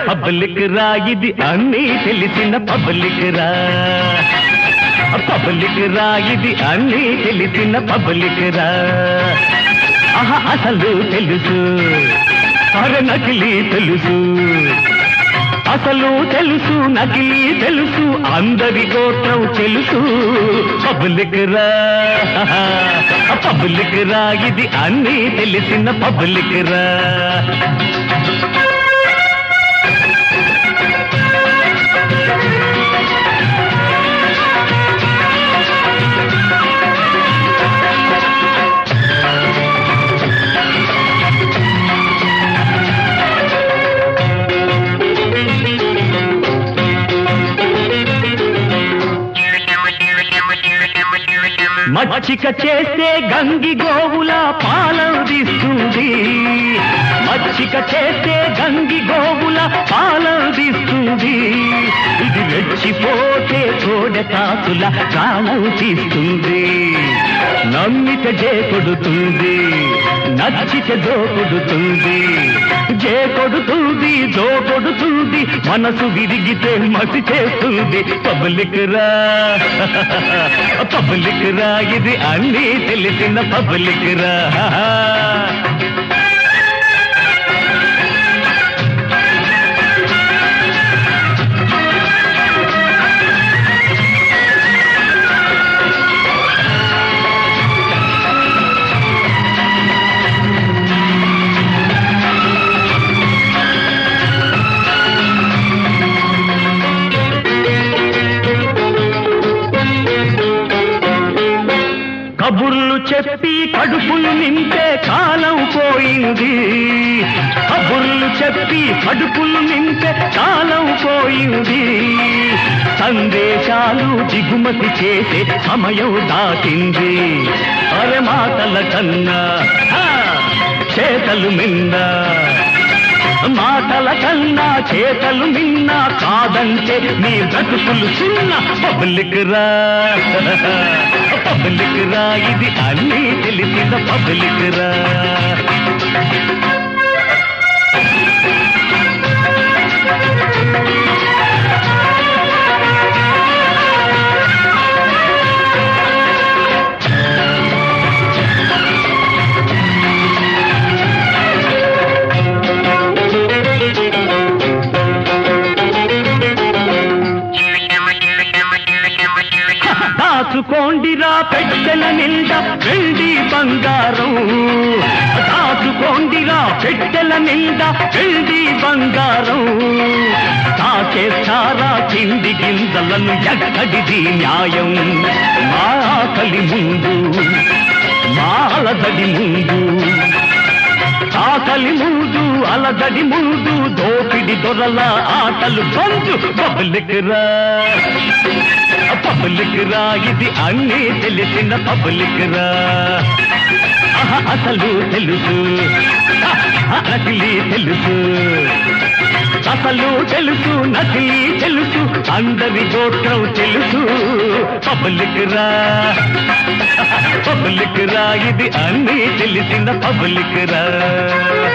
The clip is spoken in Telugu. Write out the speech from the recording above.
పబ్లిక్ రా ఇది అన్నీ తెలిసిన పబ్లిక్ రా పబ్లిక్ రా ఇది అన్నీ తెలిసిన పబ్లిక్ రా ఆహా అసలు తెలుసు అరే నకిలీ తెలుసు అసలు తెలుసు నకిలీ తెలుసు అందరి గోత్రం తెలుసు పబ్లిక్ రా పబ్లిక్ రా ఇది అన్నీ తెలిసిన పబ్లిక్ రా మచ్చిక చేస్తే గంగి గోవుల పాలందిస్తుంది మచ్చిక చేస్తే గంగి గోవుల పాలందిస్తుంది ఇది రెచ్చిపోతే తోడ కాసుల ప్రాణం తీస్తుంది నమ్మిక జే కొడుతుంది నచ్చిక జో కొడుతుంది జే కొడుతుంది జో కొడుతుంది మనసు విరిగితే మసి చేస్తుంది పబ్లిక్ రా పబ్లిక్ రా ఇది అన్నీ తెలిసిన పబ్లిక్ రా కబుర్లు చెప్పి కడుపులు నింపే కాలం పోయింది కబుర్లు చెప్పి కడుపులు నింపే కాలం పోయింది సందేశాలు దిగుమతి చేసే సమయం దాటింది అరే మాటల కన్నా ఆ, చేతలు మిందా మాటల కన్నా చేతలు నిన్న కాదంటే నీ బ్రతుకులు చిన్న పబ్లిక్ రా పబ్లిక్ రా ఇది అన్నీ తెలిసిన పబ్లిక్ రా దాచుకోండిరా పెట్టెల నిండా వెండి బంగారం దాచుకోండిరా పెట్టెల నిండా వెండి బంగారం తాచేస్తారా కింది గింజలను ఎక్కడిది న్యాయం మా ఆకలి ముందు మా అలదడి ముందు ఆకలి ముందు అలదడి ముందు దోపిడి దొరల ఆటలు బంధు పబ్లిక్ రా పబ్లిక్ రా ఇది అన్నీ తెలిసిన పబ్లిక్ రా ఆహా, అసలు తెలుసు ఆ, నకిలీ తెలుసు అసలు తెలుసు నకిలీ తెలుసు అందరి గోత్రం తెలుసు పబ్లిక్ రా పబ్లిక్ రా ఇది అన్నీ తెలిసిన పబ్లిక్ రా